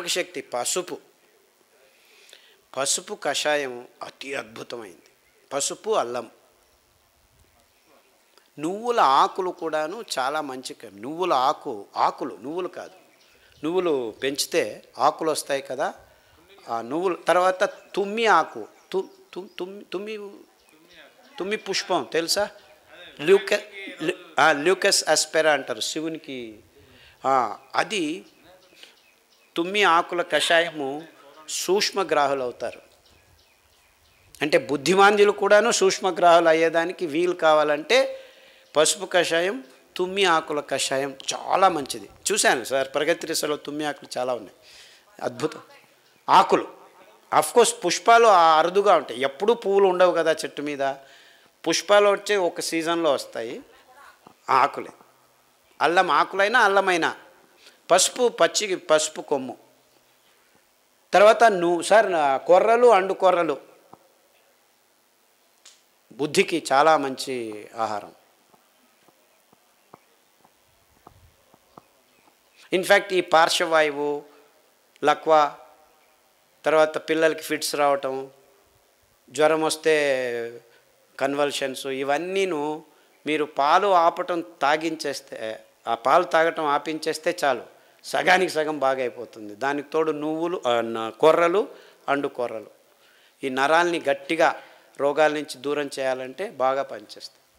జ్ఞాపశక్తి పసుపు పసుపు కషాయం అతి అద్భుతమైంది పసుపు అల్లం నువ్వుల ఆకులు కూడాను చాలా మంచి క- నువ్వుల ఆకు ఆకులు నువ్వులు కాదు నువ్వులు పెంచితే ఆకులు వస్తాయి కదా ఆ నువ్వులు తర్వాత తుమ్మి ఆకు తు తు- తుమ్మి తుమ్మి తుమ్మి పుష్పం తెలుసా ల్యూక ల్యూకస్ అస్పెరా అంటారు శివునికి ఆ, అది తుమ్మి ఆకుల కషాయము సూక్ష్మగ్రాహులు అవుతారు అంటే బుద్ధిమాంద్యులు కూడాను సూక్ష్మగ్రాహులు అయ్యేదానికి వీలు కావాలంటే పసుపు కషాయం తుమ్మి ఆకుల కషాయం చాలా మంచిది చూశాను సార్ ప్రగతి రిసలో తుమ్మి ఆకులు చాలా ఉన్నాయి అద్భుతం ఆకులు కోర్స్ పుష్పాలు ఆ అరుదుగా ఉంటాయి ఎప్పుడూ పువ్వులు ఉండవు కదా చెట్టు మీద పుష్పాలు వచ్చే ఒక సీజన్లో వస్తాయి ఆ ఆకులే అల్లం ఆకులైనా అల్లమైనా పసుపు పచ్చి పసుపు కొమ్ము తర్వాత నువ్వు సార్ నా కొర్రలు అండు కొర్రలు బుద్ధికి చాలా మంచి ఆహారం ఇన్ఫ్యాక్ట్ ఈ పార్శ్వవాయువు లక్వా తర్వాత పిల్లలకి ఫిట్స్ రావటం జ్వరం వస్తే కన్వల్షన్స్ ఇవన్నీను మీరు పాలు ఆపటం తాగించేస్తే ఆ పాలు తాగటం ఆపించేస్తే చాలు సగానికి సగం బాగా అయిపోతుంది దానికి తోడు నువ్వులు ఆ, న- కొర్రలు అండు కొర్రలు ఈ నరాల్ని గట్టిగా రోగాల నుంచి దూరం చేయాలంటే బాగా పనిచేస్తాయి